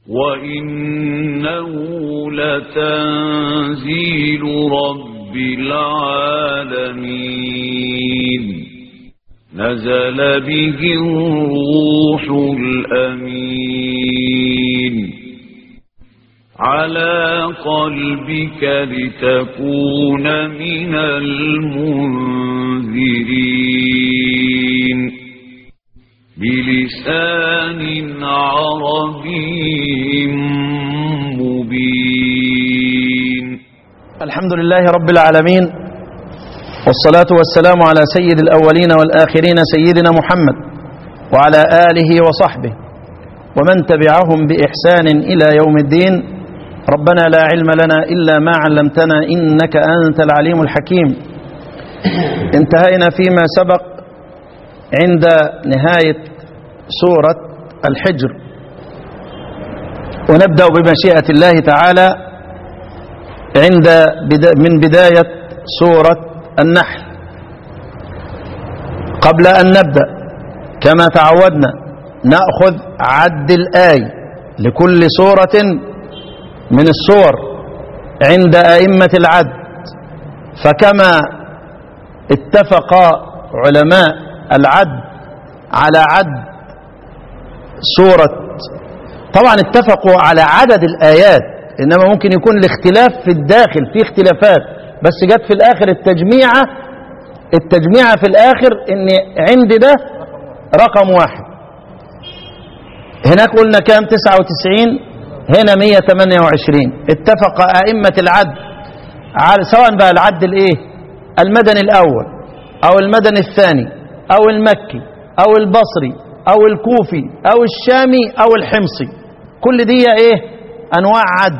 وإنه لتنزيل رب العالمين نزل به الروح الأمين على قلبك لتكون من المنذرين بلسان عربي مبين الحمد لله رب العالمين والصلاة والسلام على سيد الأولين والآخرين سيدنا محمد وعلى آله وصحبه ومن تبعهم بإحسان إلى يوم الدين ربنا لا علم لنا إلا ما علمتنا إنك أنت العليم الحكيم انتهينا فيما سبق عند نهاية سورة الحجر ونبدأ بمشيئة الله تعالى عند بدا من بداية سورة النحل قبل أن نبدأ كما تعودنا نأخذ عد الآي لكل سورة من السور عند أئمة العد فكما اتفق علماء العد على عد سورة طبعا اتفقوا على عدد الآيات إنما ممكن يكون الاختلاف في الداخل في اختلافات بس جت في الآخر التجميعة التجميعة في الآخر إن عندي ده رقم واحد هناك قلنا كام 99 هنا 128 اتفق أئمة العد على سواء بقى العد الايه المدني الأول أو المدني الثاني أو المكي أو البصري أو الكوفي أو الشامي أو الحمصي كل دي ايه أنواع عد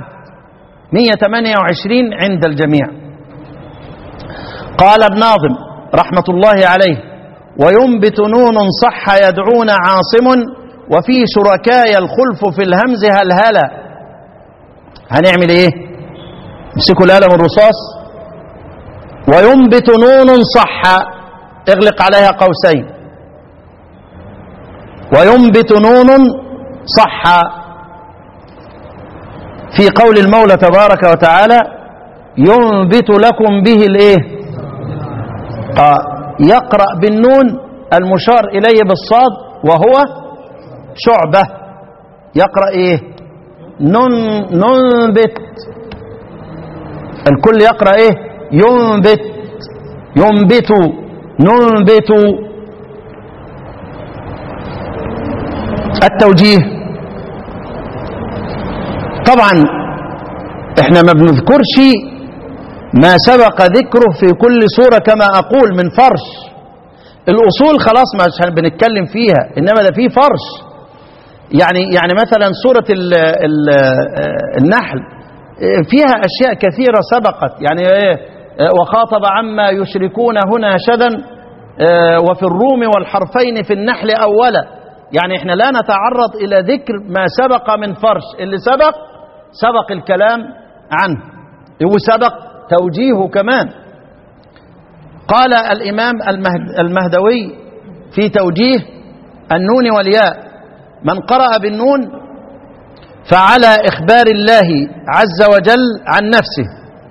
128 عند الجميع قال الناظم رحمة الله عليه وينبت نون صح يدعون عاصم وفي شركاء الخلف في الهمز هلهلا هنعمل ايه امسكوا القلم الرصاص وينبت نون صح اغلق عليها قوسين وينبت نون صح في قول المولى تبارك وتعالى ينبت لكم به الايه آه يقرأ بالنون المشار إليه بالصاد وهو شعبة يقرأ ايه نن ننبت الكل يقرأ ايه ينبت ينبت ننبت التوجيه طبعا احنا ما بنذكرش ما سبق ذكره في كل سورة كما أقول من فرش الأصول خلاص ما بنتكلم فيها إنما ده فيه فرش يعني يعني مثلا سورة ال ال النحل فيها أشياء كثيرة سبقت يعني وخاطب عما يشركون هنا شدا وفي الروم والحرفين في النحل أولا يعني احنا لا نتعرض إلى ذكر ما سبق من فرش اللي سبق سبق الكلام عنه وسبق توجيهه كمان قال الإمام المهد المهدوي في توجيه النون والياء من قرأ بالنون فعلى إخبار الله عز وجل عن نفسه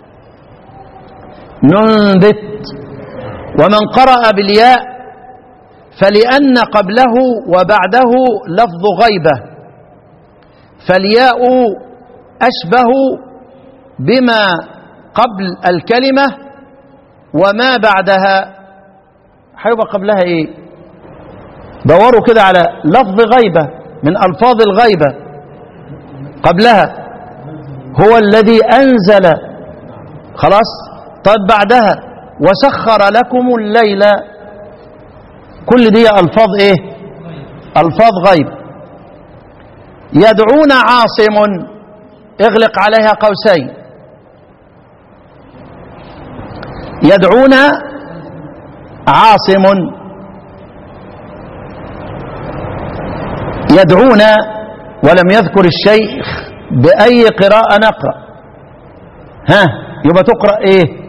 ننبت ومن قرأ بالياء فلأن قبله وبعده لفظ غيبة فالياء أشبه بما قبل الكلمة وما بعدها هيبقى قبلها ايه دوروا كده على لفظ غيبة من ألفاظ الغيبة قبلها هو الذي أنزل خلاص طيب بعدها وسخر لكم الليل كل دي ألفاظ ايه ألفاظ غيب يدعون عاصم اغلق عليها قوسين يدعون عاصم يدعون ولم يذكر الشيخ بأي قراءة نقرأ ها يبقى تقرأ ايه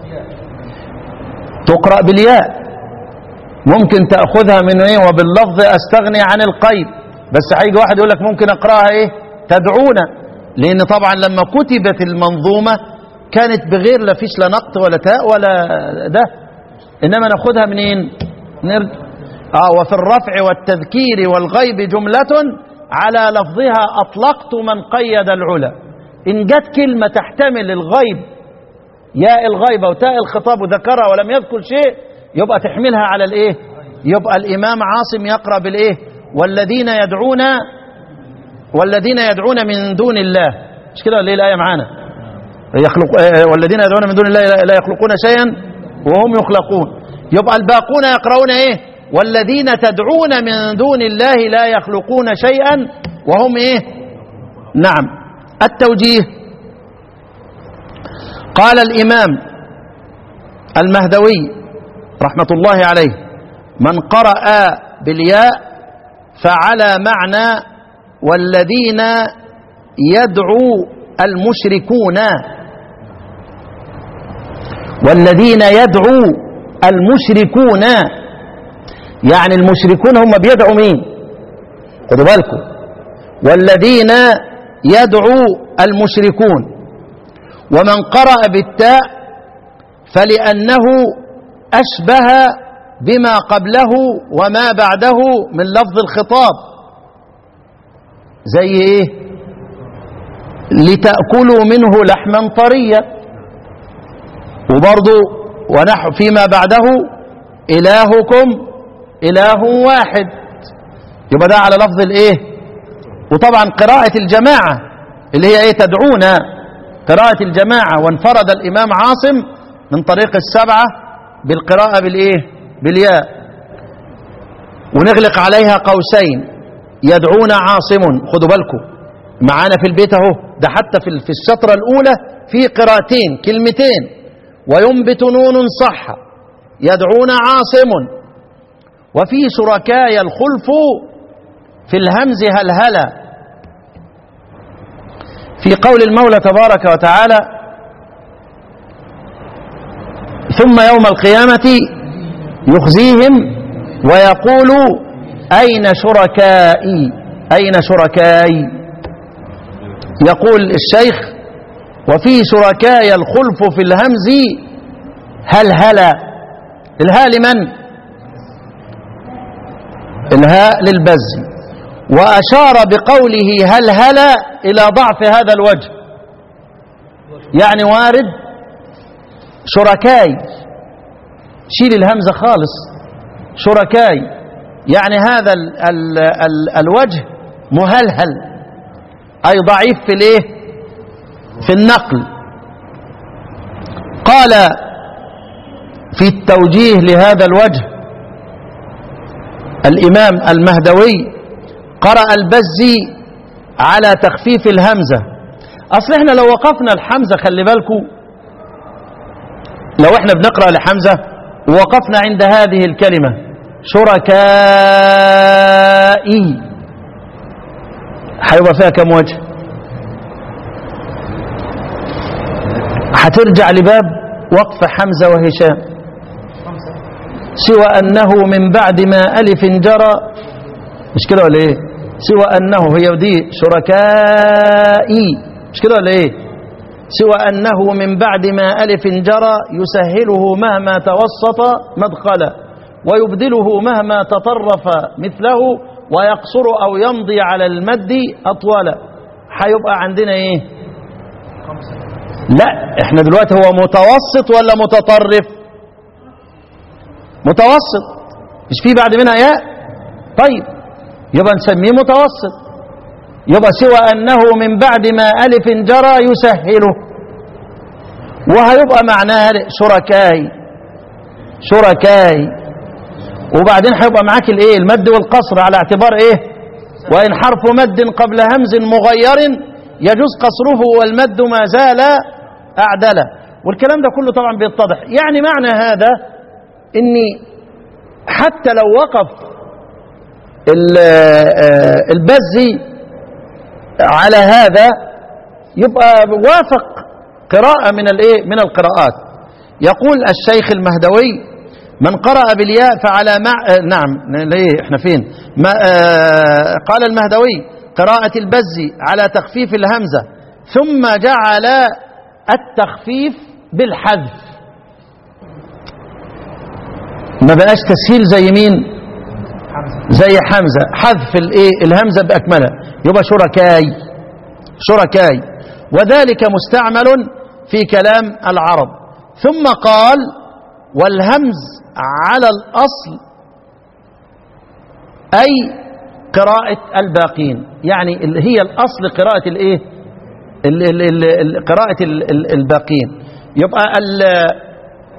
تقرأ بالياء ممكن تأخذها من ايه وباللفظ استغني عن القيد بس هيجي واحد يقول لك ممكن اقراها ايه تدعون لأن طبعا لما كتبت المنظومة كانت بغير لا فيش لا نقط ولا تاء ولا ده إنما ناخدها منين نرجع آه وفي الرفع والتذكير والغيب جملة على لفظها أطلقت من قيد العلا إن جت كلمة تحتمل الغيب ياء الغيبة وتاء الخطاب ذكرها ولم يذكر شيء يبقى تحملها على الايه يبقى الامام عاصم يقرا بالايه والذين يدعون والذين يدعون من دون الله مش كده ولا ايه الايه معانا يخلق آه، والذين يدعون من دون الله لا لا يخلقون شيئا وهم يخلقون يبقى الباقون يقرؤون ايه والذين تدعون من دون الله لا يخلقون شيئا وهم ايه نعم التوجيه قال الامام المهدوي رحمه الله عليه من قرأ بالياء فعلى معنى والذين يدعو المشركون والذين يدعو المشركون يعني المشركون هم بيدعوا مين خدوا بالكم والذين يدعو المشركون ومن قرأ بالتاء فلأنه أشبه بما قبله وما بعده من لفظ الخطاب زي ايه لتأكلوا منه لحما طريا وبرضو ونحو فيما بعده إلهكم إله واحد يبقى ده على لفظ الايه وطبعا قراءة الجماعة اللي هي ايه تدعونا قراءة الجماعة وانفرد الإمام عاصم من طريق السبعة بالقراءة بالايه بالياء ونغلق عليها قوسين يدعون عاصم خدوا بالكم معانا في البيت اهو ده حتى في في السطرة الأولى في قراءتين كلمتين وينبت نون صح يدعون عاصم وفي شركاي الخلف في الهمز هلهلا في قول المولى تبارك وتعالى ثم يوم القيامة يخزيهم ويقول أين شركائي أين شركائي يقول الشيخ وفي شركاي الخلف في الهمز هل هلا الهاء لمن الهاء للبز وأشار بقوله هل هلا إلى ضعف هذا الوجه يعني وارد شركاي شيل الهمزة خالص شركاي يعني هذا ال ال ال الوجه مهلهل أي ضعيف في الايه في النقل قال في التوجيه لهذا الوجه الإمام المهدوي قرأ البزي على تخفيف الهمزة أصل احنا لو وقفنا الحمزة خلي بالكم لو احنا بنقرأ لحمزة ووقفنا عند هذه الكلمة شركائي هيبقى فيها كم وجه هترجع لباب وقف حمزة وهشام سوى أنه من بعد ما ألف جرى مش كده ولا إيه سوى أنه هي دي شركائي مش كده ولا إيه سوى أنه من بعد ما ألف جرى يسهله مهما توسط مدخلا ويبدله مهما تطرف مثله ويقصر أو يمضي على المد أطولا هيبقى عندنا إيه لا احنا دلوقتي هو متوسط ولا متطرف متوسط مش في بعد منها ياء طيب يبقى نسميه متوسط يبقى سوى أنه من بعد ما ألف جرى يسهله وهيبقى معناها شركاي شركاي وبعدين هيبقى معاك الايه المد والقصر على اعتبار ايه وإن حرف مد قبل همز مغير يجوز قصره والمد ما زال أعدله والكلام ده كله طبعا بيتضح يعني معنى هذا اني حتى لو وقف البزي على هذا يبقى وافق قراءة من الايه من القراءات يقول الشيخ المهدوي من قرأ بالياء فعلى مع... نعم ليه احنا فين ما... آه... قال المهدوي قراءة البزي على تخفيف الهمزة ثم جعل التخفيف بالحذف ما بقاش تسهيل زي مين زي حمزة حذف الايه الهمزة بأكملها يبقى شركاي شركاي وذلك مستعمل في كلام العرب ثم قال والهمز على الأصل أي قراءة الباقين يعني ال- هي الأصل قراءة الإيه ال- ال- ال- ال- قراءة ال- ال- الباقين يبقى ال-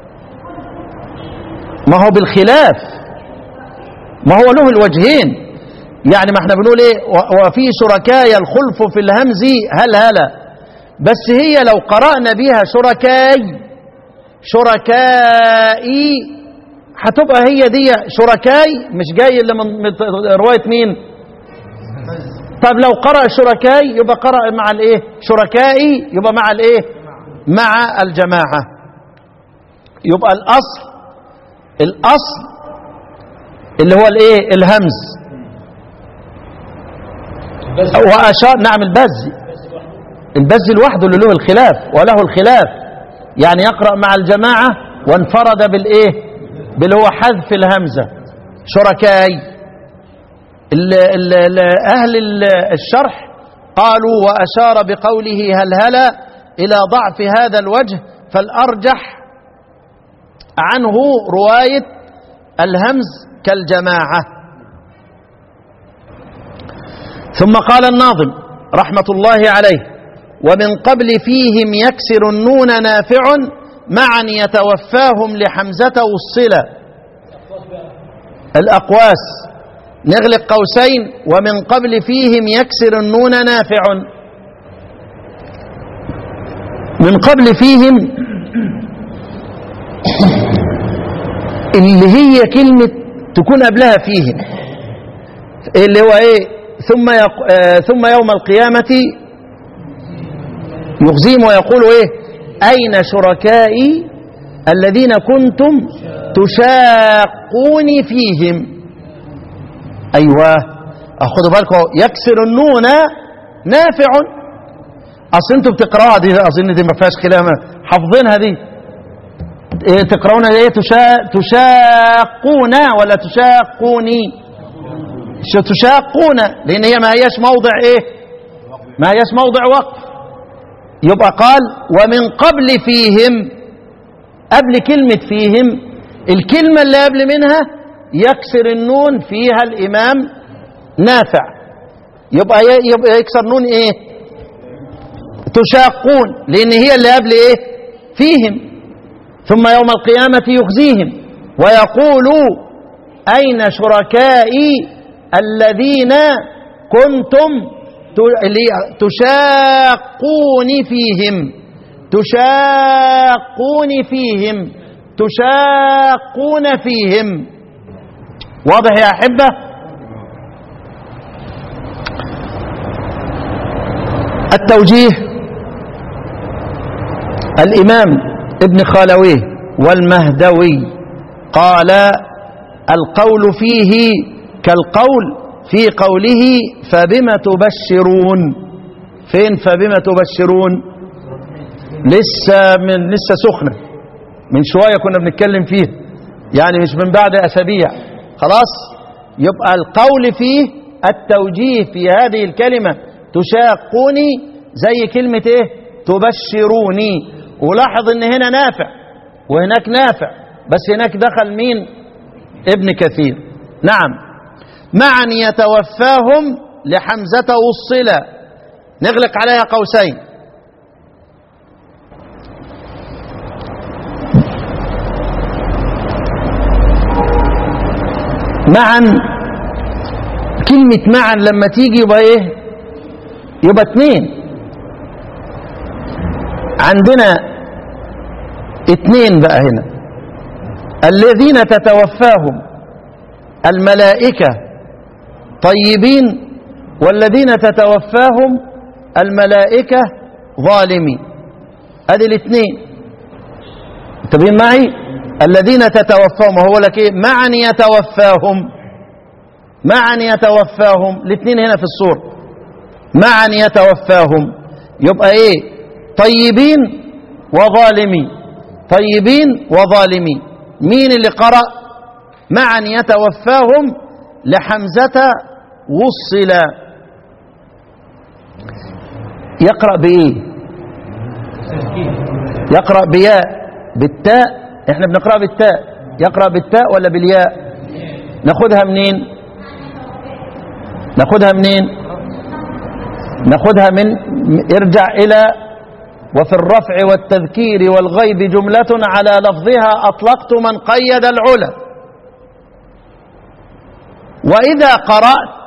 ما هو بالخلاف ما هو له الوجهين يعني ما احنا بنقول ايه و- وفي شركاي الخلف في الهمز هل هلا بس هي لو قرأنا بها شركاي شركائي هتبقى هي دي شركاي مش جاي اللي من من رواية مين طب لو قرأ شركاي يبقى قرأ مع الايه شركائي يبقى مع الايه مع الجماعة يبقى الأصل الأصل اللي هو الايه الهمز وأشار نعم البز البز لوحده اللي له الخلاف وله الخلاف يعني يقرأ مع الجماعة وانفرد بالإيه باللي هو حذف الهمزة شركاي ال ال ال أهل ال الشرح قالوا وأشار بقوله هل هلا إلى ضعف هذا الوجه فالأرجح عنه رواية الهمز كالجماعة ثم قال الناظم رحمة الله عليه ومن قبل فيهم يكسر النون نافع معا يتوفاهم لحمزة والصلة الأقواس نغلق قوسين ومن قبل فيهم يكسر النون نافع من قبل فيهم اللي هي كلمة تكون قبلها فيهم اللي هو ايه ثم يق... آه ثم يوم القيامة يخزيهم ويقول ايه اين شركائي الذين كنتم تشاقوني فيهم ايوه اخذوا بالكم يكسر النون نافع اصل انتوا بتقراها دي اظن دي ما فيهاش كلام حافظينها دي إيه تقرؤون ايه تشا... تشاقون ولا تشاقوني شو تشاقون لان هي ما هياش موضع ايه ما هياش موضع وقف يبقى قال ومن قبل فيهم قبل كلمة فيهم الكلمة اللي قبل منها يكسر النون فيها الإمام نافع يبقى يبقى يكسر نون ايه تشاقون لان هي اللي قبل ايه فيهم ثم يوم القيامة يخزيهم ويقول أين شركائي الذين كنتم تشاقون فيهم تشاقون فيهم تشاقون فيهم واضح يا أحبة التوجيه الإمام ابن خالويه والمهدوي قال القول فيه كالقول في قوله فبما تبشرون فين فبما تبشرون لسه من لسه سخنه من شويه كنا بنتكلم فيه يعني مش من بعد اسابيع خلاص يبقى القول فيه التوجيه في هذه الكلمه تشاقوني زي كلمه ايه تبشروني ولاحظ ان هنا نافع وهناك نافع بس هناك دخل مين ابن كثير نعم معا يتوفاهم لحمزة والصلة نغلق عليها قوسين معا كلمة معا لما تيجي يبقى ايه يبقى اتنين عندنا اتنين بقى هنا الذين تتوفاهم الملائكة طيبين والذين تتوفاهم الملائكة ظالمين هذه الاثنين انتبهين معي الذين تتوفاهم هو لك ايه معا يتوفاهم معا يتوفاهم الاثنين هنا في الصور معا يتوفاهم يبقى ايه طيبين وظالمين طيبين وظالمين مين اللي قرأ معا يتوفاهم لحمزة وصل يقرأ بإيه يقرأ بياء بالتاء احنا بنقرأ بالتاء يقرأ بالتاء ولا بالياء ناخدها منين ناخدها منين ناخدها من ارجع إلى وفي الرفع والتذكير والغيب جملة على لفظها أطلقت من قيد العلا وإذا قرأت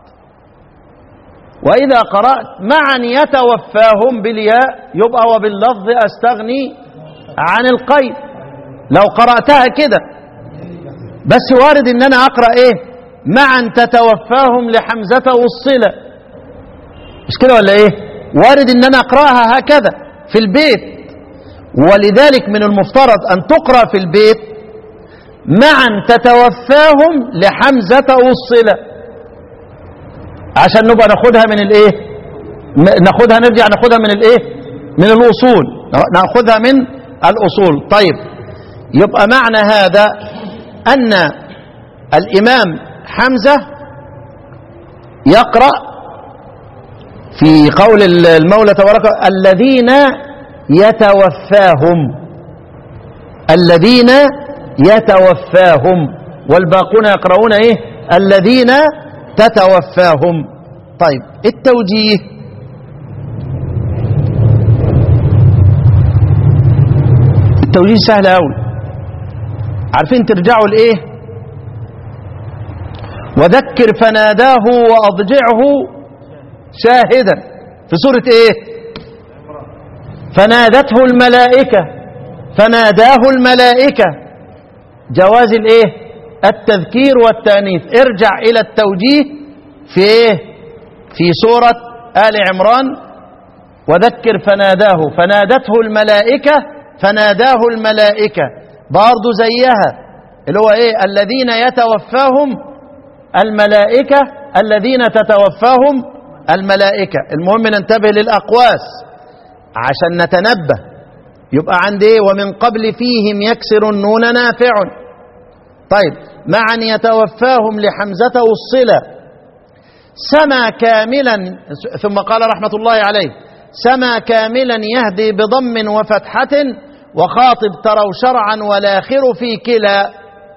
وإذا قرأت معا يتوفاهم بالياء يبقى وباللفظ أستغني عن القيد لو قرأتها كده بس وارد ان انا اقرأ ايه معا تتوفاهم لحمزة والصلة مش كده ولا ايه وارد ان انا اقرأها هكذا في البيت ولذلك من المفترض ان تقرأ في البيت معا تتوفاهم لحمزة والصلة عشان نبقى ناخدها من الايه م- ناخدها نرجع ناخدها من الايه من الاصول ناخدها من الاصول طيب يبقى معنى هذا ان الامام حمزه يقرا في قول المولى تبارك الذين يتوفاهم الذين يتوفاهم والباقون يقرؤون ايه الذين تتوفاهم طيب التوجيه التوجيه سهل قوي عارفين ترجعوا لايه وذكر فناداه واضجعه شاهدا في سوره ايه فنادته الملائكه فناداه الملائكه جواز الايه التذكير والتانيث ارجع الى التوجيه في ايه في سوره ال عمران وذكر فناداه فنادته الملائكه فناداه الملائكه برضه زيها اللي هو ايه الذين يتوفاهم الملائكه الذين تتوفاهم الملائكه المهم ننتبه للاقواس عشان نتنبه يبقى عند ايه ومن قبل فيهم يكسر النون نافع طيب معا يتوفاهم لحمزة والصلة سما كاملا ثم قال رحمة الله عليه سما كاملا يهدي بضم وفتحة وخاطب تروا شرعا والآخر في كلا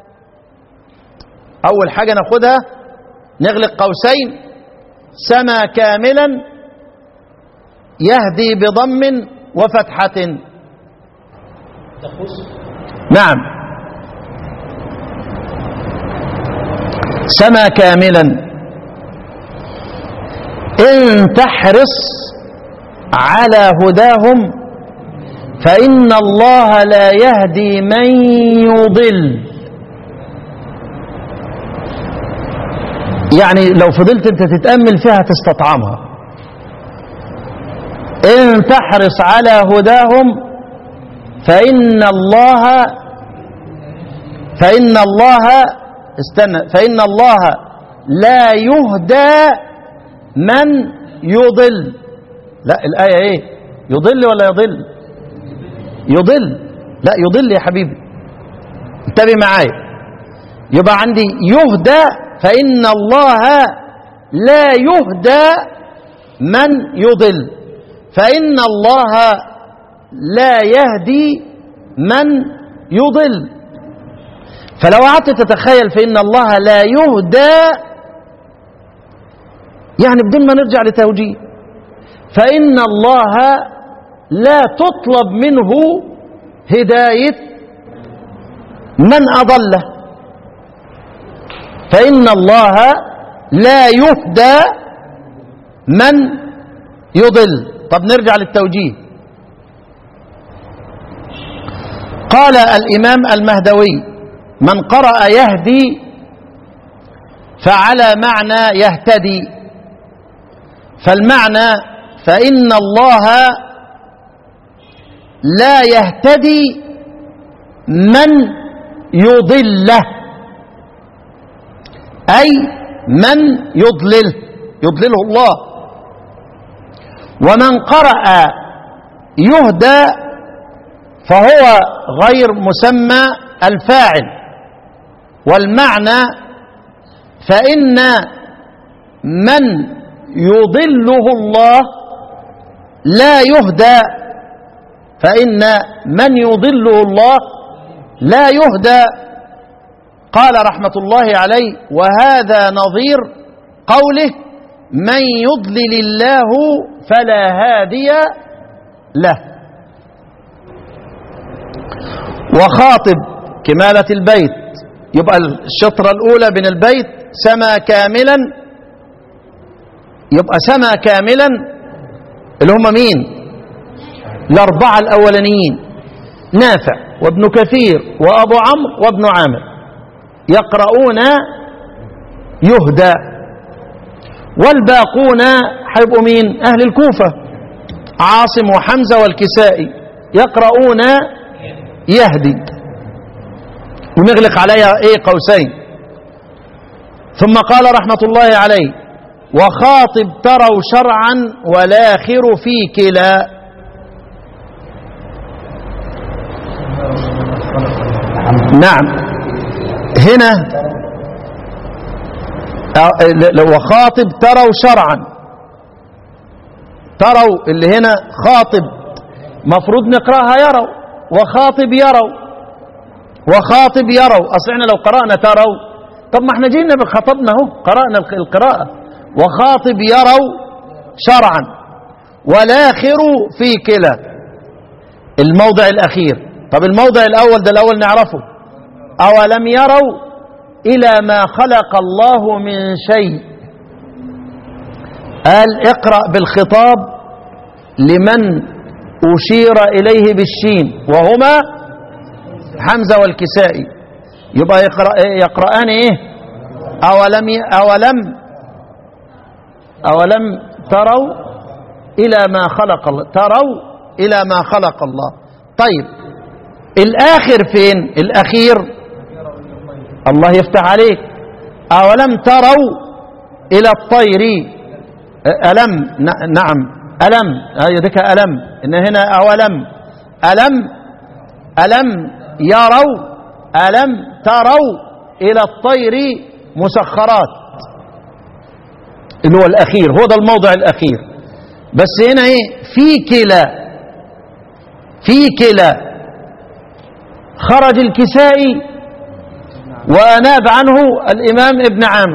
أول حاجة ناخدها نغلق قوسين سما كاملا يهدي بضم وفتحة نعم سما كاملا إن تحرص على هداهم فإن الله لا يهدي من يضل يعني لو فضلت انت تتأمل فيها تستطعمها إن تحرص على هداهم فإن الله فإن الله استنى فإن الله لا يهدى من يضل لا الآية ايه يضل ولا يضل يضل لا يضل يا حبيبي انتبه معايا يبقى عندي يهدى فإن الله لا يهدى من يضل فإن الله لا يهدي من يضل فلو قعدت تتخيل فإن الله لا يهدى يعني بدون ما نرجع لتوجيه فإن الله لا تطلب منه هداية من أضله فإن الله لا يهدى من يضل طب نرجع للتوجيه قال الإمام المهدوي من قرأ يهدي فعلى معنى يهتدي فالمعنى فإن الله لا يهتدي من يضله أي من يضلله يضلله الله ومن قرأ يهدى فهو غير مسمى الفاعل والمعنى فإن من يضله الله لا يهدى فإن من يضله الله لا يهدى قال رحمة الله عليه وهذا نظير قوله من يضلل الله فلا هادي له وخاطب كمالة البيت يبقى الشطرة الأولى من البيت سما كاملا يبقى سما كاملا اللي هم مين الأربعة الأولانيين نافع وابن كثير وأبو عمرو وابن عامر يقرؤون يهدى والباقون هيبقوا مين أهل الكوفة عاصم وحمزة والكسائي يقرؤون يهدي ونغلق عليها ايه قوسين ثم قال رحمة الله عليه وخاطب تروا شرعا والاخر في كلا نعم هنا وخاطب تروا شرعا تروا اللي هنا خاطب مفروض نقراها يروا وخاطب يروا وخاطب يروا اصل احنا لو قرانا تروا طب ما احنا جينا بخطبنا اهو قرانا القراءه وخاطب يروا شرعا والاخر في كلا الموضع الاخير طب الموضع الاول ده الاول نعرفه اولم يروا الى ما خلق الله من شيء قال اقرا بالخطاب لمن اشير اليه بالشين وهما حمزة والكسائي يبقى يقرأ يقرآن ايه أولم أولم أولم تروا إلى ما خلق الله تروا إلى ما خلق الله طيب الآخر فين الأخير الله يفتح عليك أولم تروا إلى الطير ألم نعم ألم هذه ذيك ألم إن هنا أولم ألم ألم يروا ألم تروا إلى الطير مسخرات اللي هو الأخير هو ده الموضع الأخير بس هنا إيه في كلا في كلا خرج الكسائي وأناب عنه الإمام ابن عامر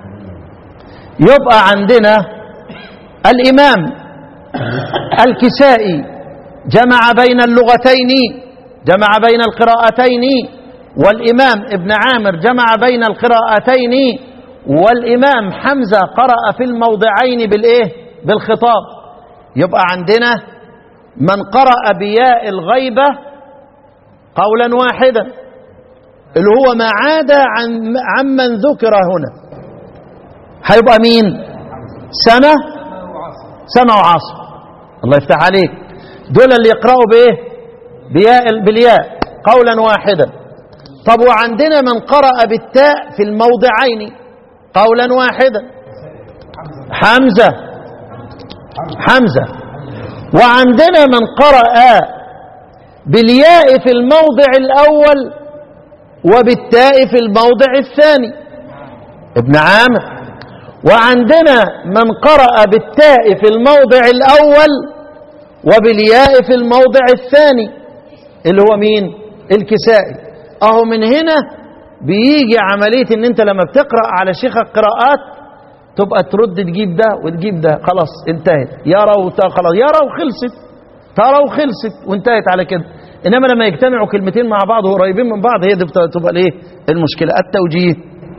يبقى عندنا الإمام الكسائي جمع بين اللغتين جمع بين القراءتين والإمام ابن عامر جمع بين القراءتين والإمام حمزة قرأ في الموضعين بالإيه بالخطاب يبقى عندنا من قرأ بياء الغيبة قولا واحدا اللي هو ما عاد عن عمن ذكر هنا هيبقى مين سنة سنة وعاصم الله يفتح عليك دول اللي يقرأوا بإيه بياء بالياء قولا واحدا طب وعندنا من قرأ بالتاء في الموضعين قولا واحدا حمزة حمزة وعندنا من قرأ بالياء في الموضع الأول وبالتاء في الموضع الثاني ابن عامر وعندنا من قرأ بالتاء في الموضع الأول وبالياء في الموضع الثاني اللي هو مين الكسائي اهو من هنا بيجي عملية ان انت لما بتقرأ على شيخ القراءات تبقى ترد تجيب ده وتجيب ده خلاص انتهت يرى خلاص يرى وخلصت ترى وخلصت وانتهت على كده انما لما يجتمعوا كلمتين مع بعض وقريبين من بعض هي دي تبقى الايه المشكله التوجيه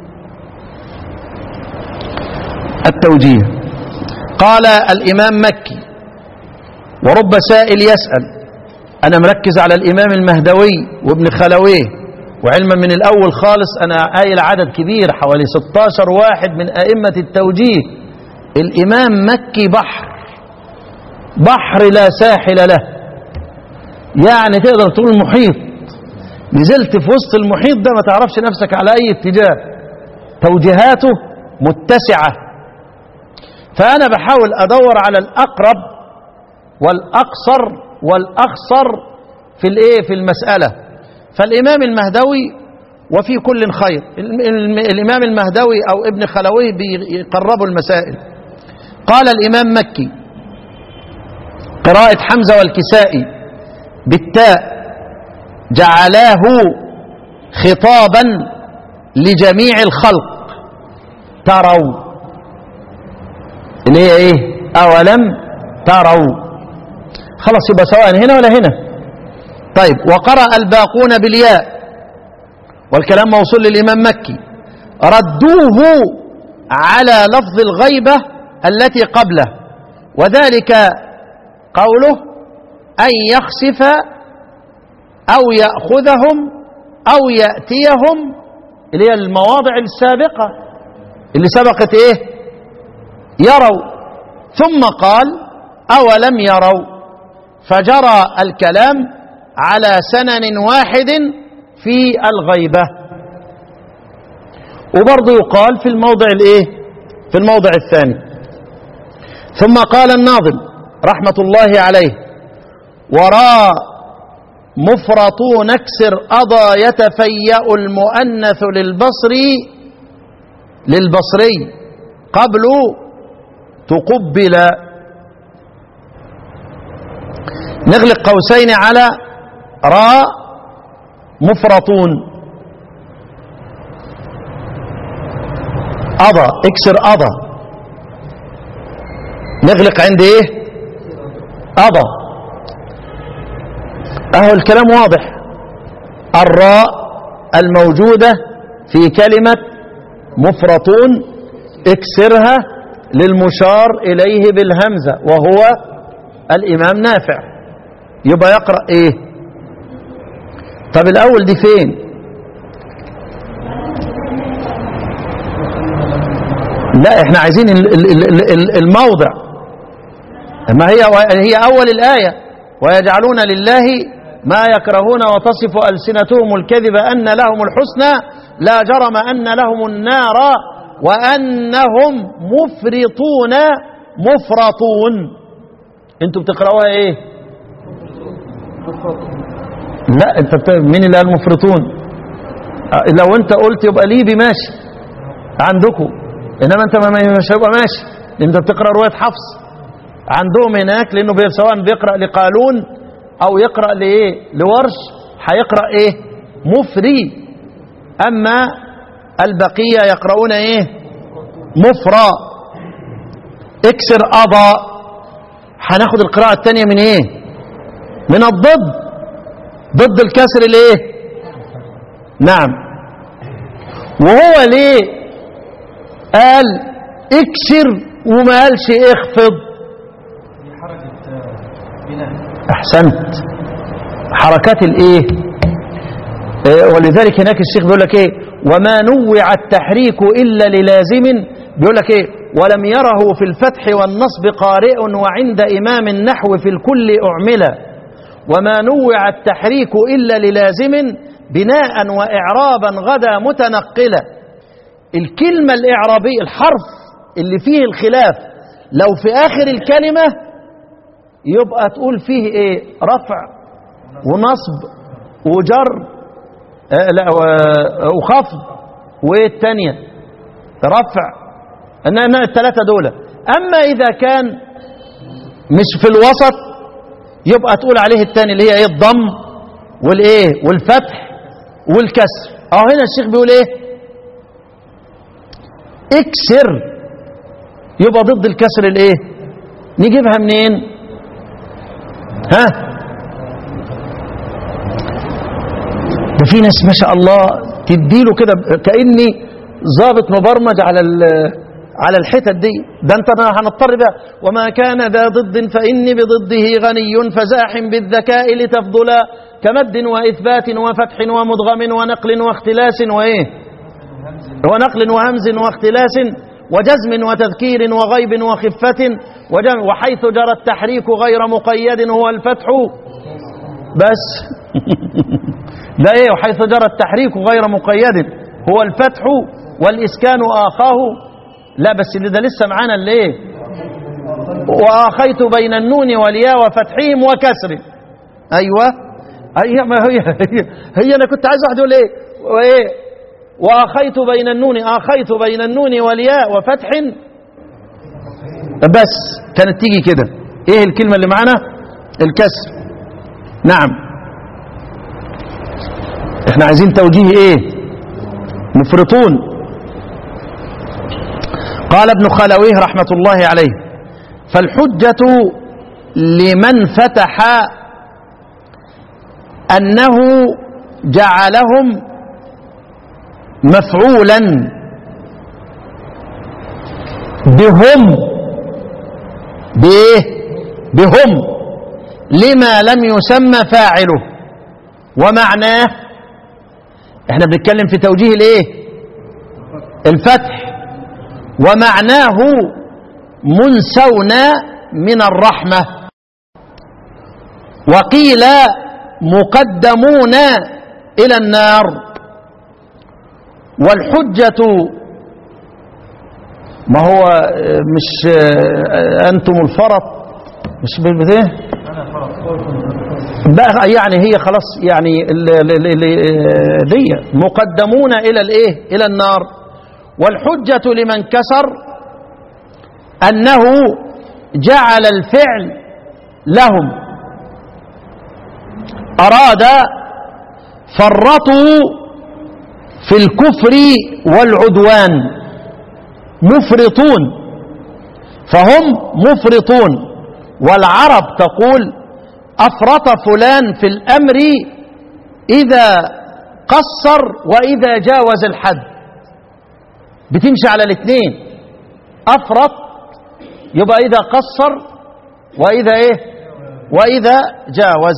التوجيه قال الامام مكي ورب سائل يسال انا مركز على الامام المهدوي وابن خلويه وعلما من الاول خالص انا قايل عدد كبير حوالي 16 واحد من ائمه التوجيه الامام مكي بحر بحر لا ساحل له يعني تقدر تقول محيط نزلت في وسط المحيط ده ما تعرفش نفسك على اي اتجاه توجيهاته متسعه فانا بحاول ادور على الاقرب والأقصر والأخصر في الإيه في المسألة فالإمام المهدوي وفي كل خير الم- الم- الإمام المهدوي أو ابن خلويه بيقربوا المسائل قال الإمام مكي قراءة حمزة والكسائي بالتاء جعلاه خطابا لجميع الخلق تروا اللي هي ايه اولم تروا خلاص يبقى سواء هنا ولا هنا طيب وقرأ الباقون بالياء والكلام موصول للإمام مكي ردوه على لفظ الغيبة التي قبله وذلك قوله أن يخسف أو يأخذهم أو يأتيهم اللي هي المواضع السابقة اللي سبقت إيه يروا ثم قال أولم يروا فجرى الكلام على سنن واحد في الغيبة وبرضه يقال في الموضع الايه في الموضع الثاني ثم قال الناظم رحمة الله عليه وراء مفرطون اكسر أضى يتفيأ المؤنث للبصري للبصري قبل تقبل نغلق قوسين على راء مفرطون أضى اكسر أضى نغلق عند ايه أضى أهو الكلام واضح الراء الموجودة في كلمة مفرطون اكسرها للمشار إليه بالهمزة وهو الإمام نافع يبقى يقرأ إيه طب الأول دي فين لا احنا عايزين ال- ال- ال- ال- الموضع ما هي هي أول الآية ويجعلون لله ما يكرهون وتصف ألسنتهم الكذب أن لهم الحسنى لا جرم أن لهم النار وأنهم مفرطون مفرطون انتوا بتقرأوها ايه لا انت بت... مين اللي قال مفرطون آه، لو انت قلت يبقى ليبي ماشي عندكم انما انت ما ما- مش هيبقى ماشي انت بتقرا روايه حفص عندهم هناك لانه بي- سواء بيقرا لقالون او يقرا لايه لورش هيقرا ايه مفري اما البقيه يقرؤون ايه مفرى اكسر اضى هناخد القراءه الثانيه من ايه من الضد ضد الكسر الايه نعم وهو ليه قال اكسر وما قالش اخفض احسنت حركات الايه آه، ولذلك هناك الشيخ بيقول لك ايه وما نوع التحريك الا للازم بيقول لك ايه ولم يره في الفتح والنصب قارئ وعند امام النحو في الكل اعملا وما نوع التحريك الا للازم بناء واعرابا غدا متنقلا الكلمه الاعرابيه الحرف اللي فيه الخلاف لو في اخر الكلمه يبقى تقول فيه ايه رفع ونصب وجر آه لا و- وخفض وايه الثانيه رفع انما الثلاثه دول اما اذا كان مش في الوسط يبقى تقول عليه الثاني اللي هي ايه الضم والايه والفتح والكسر اهو هنا الشيخ بيقول ايه اكسر يبقى ضد الكسر الايه نجيبها منين ها ده في ناس ما شاء الله تديله كده ب- كاني ظابط مبرمج على ال- على الحتت دي ده انت أنا هنضطر بقى وما كان ذا ضد فاني بضده غني فزاحم بالذكاء لتفضلا كمد واثبات وفتح ومدغم ونقل واختلاس وايه ونقل وهمز واختلاس وجزم وتذكير وغيب وخفة وجمع وحيث جرى التحريك غير مقيد هو الفتح بس ده ايه وحيث جرى التحريك غير مقيد هو الفتح والإسكان آخاه لا بس اللي ده لسه معانا اللي ايه وآخيت بين النون والياء وفتحهم وكسر أيوة هي ما هي, هي, هي أنا كنت عايز واحد يقول إيه وإيه وآخيت بين النون آخيت بين النون والياء وفتح بس كانت تيجي كده إيه الكلمة اللي معانا الكسر نعم احنا عايزين توجيه ايه مفرطون قال ابن خلويه رحمة الله عليه فالحجة لمن فتح أنه جعلهم مفعولا بهم بإيه بهم لما لم يسمى فاعله ومعناه احنا بنتكلم في توجيه الايه الفتح ومعناه منسون من الرحمة وقيل مقدمون إلى النار والحجة ما هو مش أنتم الفرط مش بالبداية بقى يعني هي خلاص يعني ال- ال- ال- دي مقدمون إلى الإيه إلى النار والحجة لمن كسر أنه جعل الفعل لهم أراد فرطوا في الكفر والعدوان مفرطون فهم مفرطون والعرب تقول أفرط فلان في الأمر إذا قصر وإذا جاوز الحد بتمشي على الاثنين أفرط يبقى إذا قصر وإذا إيه وإذا جاوز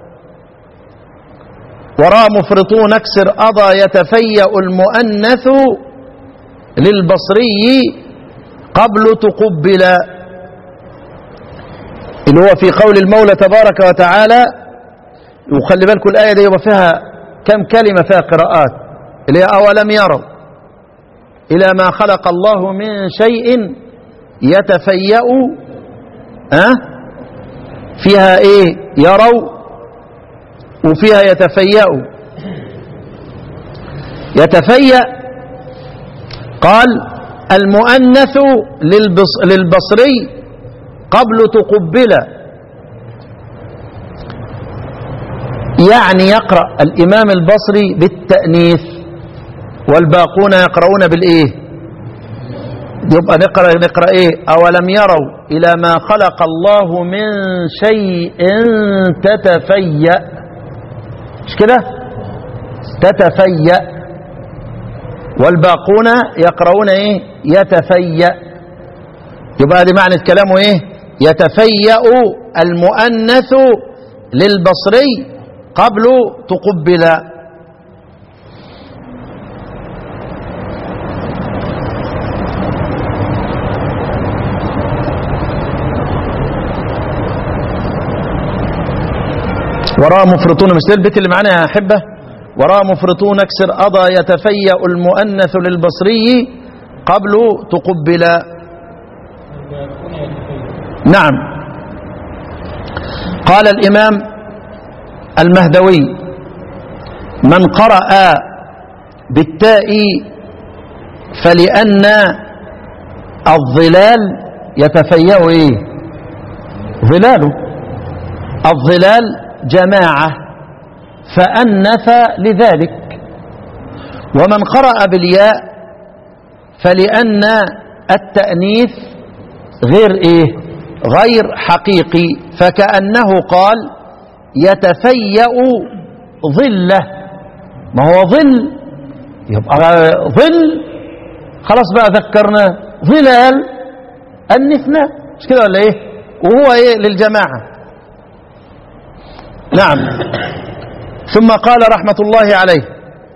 وراء مفرطون اكسر أضى يتفيأ المؤنث للبصري قبل تقبل اللي هو في قول المولى تبارك وتعالى وخلي بالكم الآية دي يبقى فيها كم كلمة فيها قراءات اللي هي أولم يروا إلى ما خلق الله من شيء يتفيأ أه؟ فيها إيه يروا وفيها يتفيأ يتفيأ قال المؤنث للبص للبصري قبل تقبل يعني يقرأ الإمام البصري بالتأنيث والباقون يقرؤون بالإيه يبقى نقرأ نقرأ إيه أولم يروا إلى ما خلق الله من شيء تتفيأ مش كده تتفيأ والباقون يقرؤون إيه يتفيأ يبقى هذه معنى كلامه إيه يتفيأ المؤنث للبصري قبل تقبل وراء مفرطون مثل البيت اللي معانا يا أحبة وراء مفرطون اكسر أضى يتفيأ المؤنث للبصري قبل تقبل نعم قال الإمام المهدوي من قرأ بالتاء فلأن الظلال يتفيأ إيه ظلاله الظلال جماعة فأنث لذلك ومن قرأ بالياء فلأن التأنيث غير إيه غير حقيقي فكأنه قال يتفيأ ظله ما هو ظل يبقى ظل خلاص بقى ذكرنا ظلال النثنى مش كده ولا ايه وهو ايه للجماعة نعم ثم قال رحمة الله عليه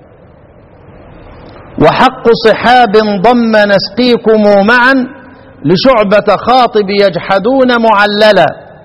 وحق صحاب ضم نسقيكم معا لشعبة خاطب يجحدون معللا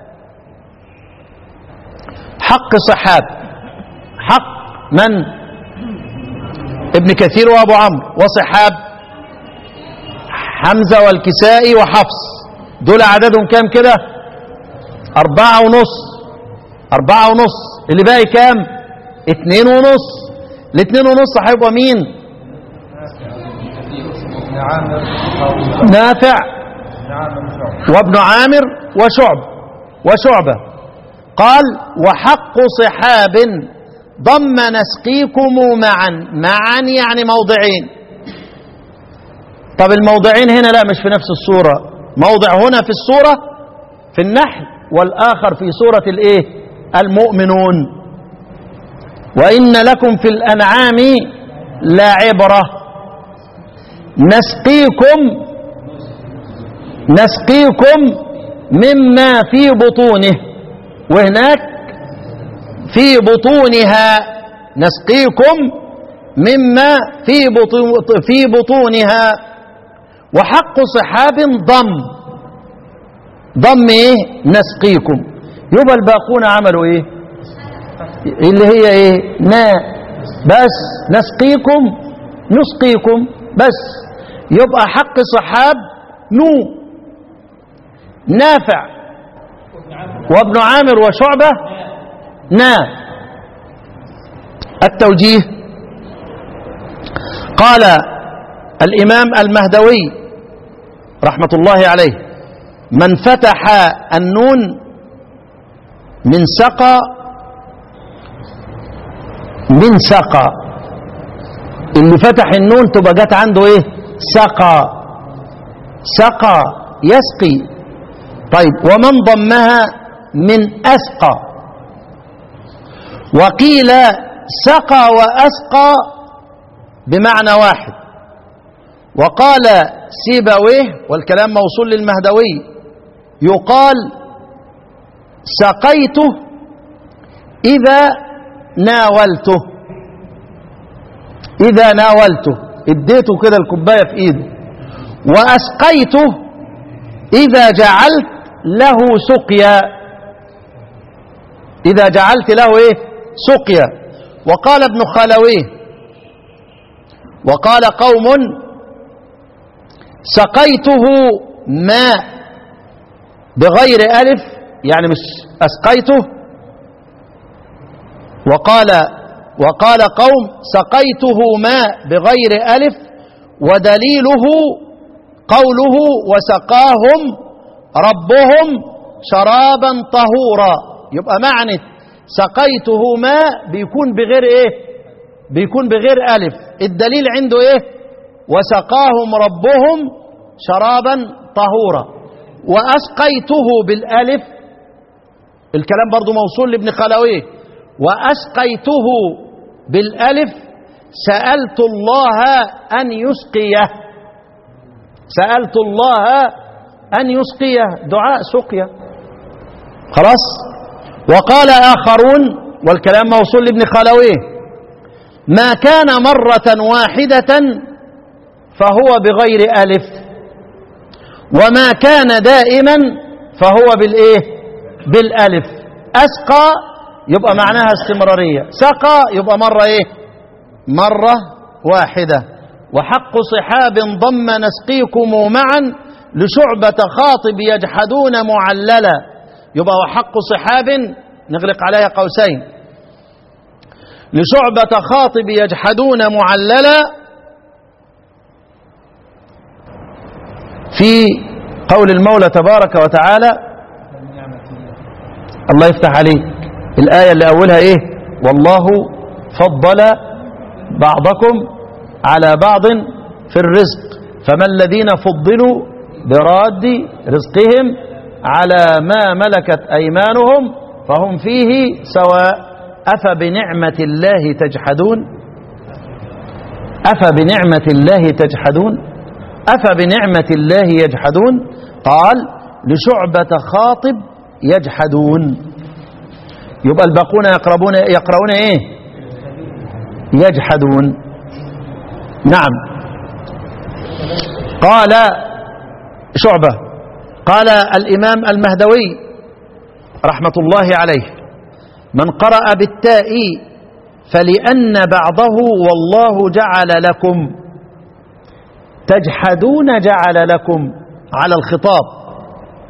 حق صحاب حق من ابن كثير وابو عمرو وصحاب حمزة والكسائي وحفص دول عددهم كام كده أربعة ونص أربعة ونص اللي باقي كام اتنين ونص الاتنين ونص هيبقى مين نافع وابن عامر وشعب وشعبة قال وحق صحاب ضم نسقيكم معا معا يعني موضعين طب الموضعين هنا لا مش في نفس الصورة موضع هنا في الصورة في النحل والآخر في سورة الايه المؤمنون وإن لكم في الأنعام لعبرة نسقيكم نسقيكم مما في بطونه وهناك في بطونها نسقيكم مما في بطو- في بطونها وحق صحاب ضم ضم ايه نسقيكم يبقى الباقون عملوا ايه اللي هي ايه نا بس نسقيكم نسقيكم بس يبقى حق صحاب نو نافع وابن عامر وشعبة نا التوجيه قال الإمام المهدوي رحمة الله عليه من فتح النون من سقى من سقى اللي فتح النون تبقى جت عنده ايه سقى سقى يسقي طيب ومن ضمها من أسقى وقيل سقى وأسقى بمعنى واحد وقال سيبويه والكلام موصول للمهدوي يقال سقيته إذا ناولته إذا ناولته اديته كده الكوباية في إيده وأسقيته إذا جعلت له سقيا إذا جعلت له إيه سقيا وقال ابن خلويه وقال قوم سقيته ماء بغير ألف يعني مش أسقيته وقال وقال قوم سقيته ماء بغير ألف ودليله قوله وسقاهم ربهم شرابا طهورا يبقى معنى سقيته ماء بيكون بغير ايه بيكون بغير ألف الدليل عنده ايه وسقاهم ربهم شرابا طهورا وأسقيته بالألف الكلام برضو موصول لابن خلويه وأسقيته بالألف سألت الله أن يسقيه سألت الله أن يسقيه دعاء سقيا خلاص وقال آخرون والكلام موصول لابن خلويه ما كان مرة واحدة فهو بغير ألف وما كان دائما فهو بالإيه بالألف أسقى يبقى معناها استمرارية سقى يبقى مرة إيه مرة واحدة وحق صحاب ضم نسقيكم معا لشعبة خاطب يجحدون معللا يبقى وحق صحاب نغلق عليها قوسين لشعبة خاطب يجحدون معللا في قول المولى تبارك وتعالى الله يفتح عليك الآية اللي أولها إيه والله فضل بعضكم على بعض في الرزق فما الذين فضلوا براد رزقهم على ما ملكت أيمانهم فهم فيه سواء أفبنعمة الله تجحدون أفبنعمة الله تجحدون أفبنعمة الله يجحدون قال لشعبة خاطب يجحدون يبقى الباقون يقربون يقرؤون ايه يجحدون نعم قال شعبة قال الإمام المهدوي رحمة الله عليه من قرأ بالتاء فلأن بعضه والله جعل لكم تجحدون جعل لكم على الخطاب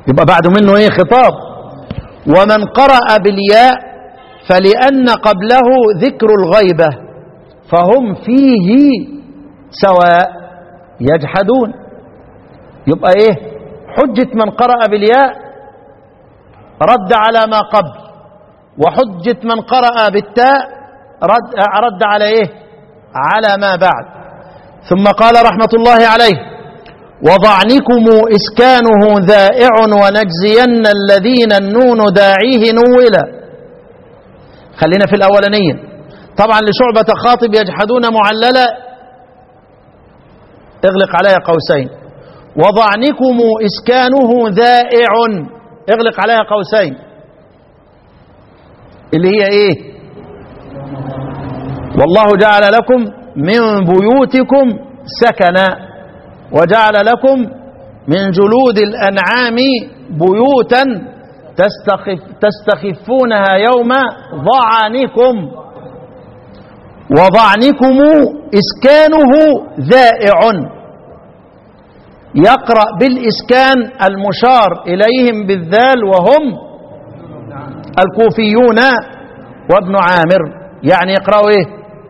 يبقى بعد منه ايه خطاب ومن قرأ بالياء فلأن قبله ذكر الغيبة فهم فيه سواء يجحدون يبقى ايه حجة من قرأ بالياء رد على ما قبل وحجة من قرأ بالتاء رد, رد على ايه على ما بعد ثم قال رحمة الله عليه وضعنكم إسكانه ذائع ونجزين الذين النون داعيه نولا خلينا في الأولانية طبعا لشعبة خاطب يجحدون معللة اغلق عليها قوسين وضعنكم إسكانه ذائع اغلق عليها قوسين اللي هي ايه والله جعل لكم من بيوتكم سكنا وجعل لكم من جلود الأنعام بيوتا تستخف تستخفونها يوم ضعنكم وضعنكم إسكانه ذائع يقرأ بالإسكان المشار إليهم بالذال وهم الكوفيون وابن عامر يعني يقرأوا إيه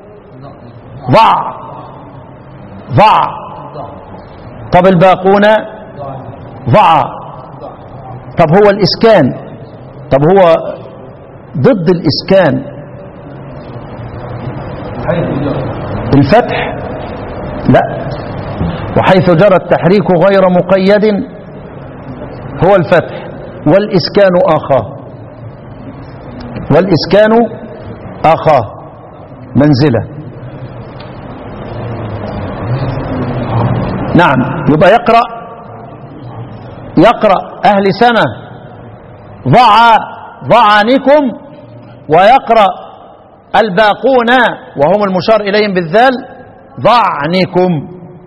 ضع ضع طب الباقون ضع طب هو الإسكان طب هو ضد الإسكان الفتح لا وحيث جرى التحريك غير مقيد هو الفتح والإسكان آخاه والإسكان آخاه منزلة نعم يبقى يقرأ يقرأ أهل سنة ضع ضعنكم ويقرأ الباقون وهم المشار إليهم بالذال ضعنكم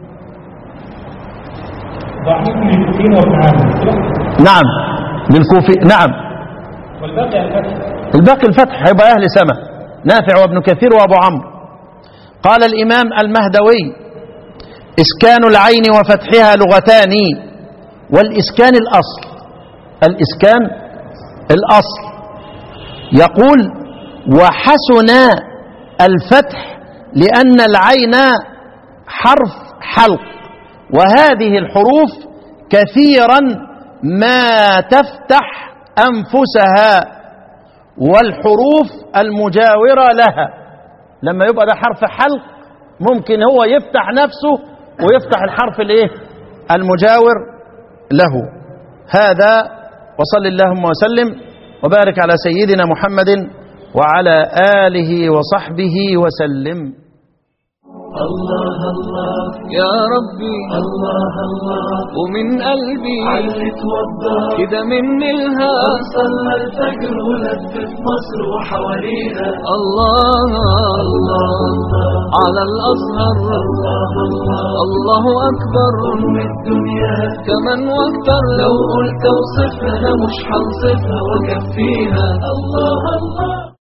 ضعنكم للكوفيين وابن عامر نعم للكوفي نعم والباقي الفتح الباقي الفتح هيبقى أهل سمة نافع وابن كثير وأبو عمرو قال الإمام المهدوي إسكان العين وفتحها لغتان والإسكان الأصل الإسكان الأصل يقول وحسن الفتح لأن العين حرف حلق وهذه الحروف كثيرا ما تفتح أنفسها والحروف المجاورة لها لما يبقى ده حرف حلق ممكن هو يفتح نفسه ويفتح الحرف الايه المجاور له هذا وصل اللهم وسلم وبارك على سيدنا محمد وعلى آله وصحبه وسلم الله الله يا ربي الله الله ومن قلبي علت وضح كده من الهام صلى الفجر ولفت مصر وحواليها الله الله على الأزهر الله الله الله أكبر أم الدنيا كمان واكتر لو قلت اوصفها أنا مش هنصفها وكفيها الله الله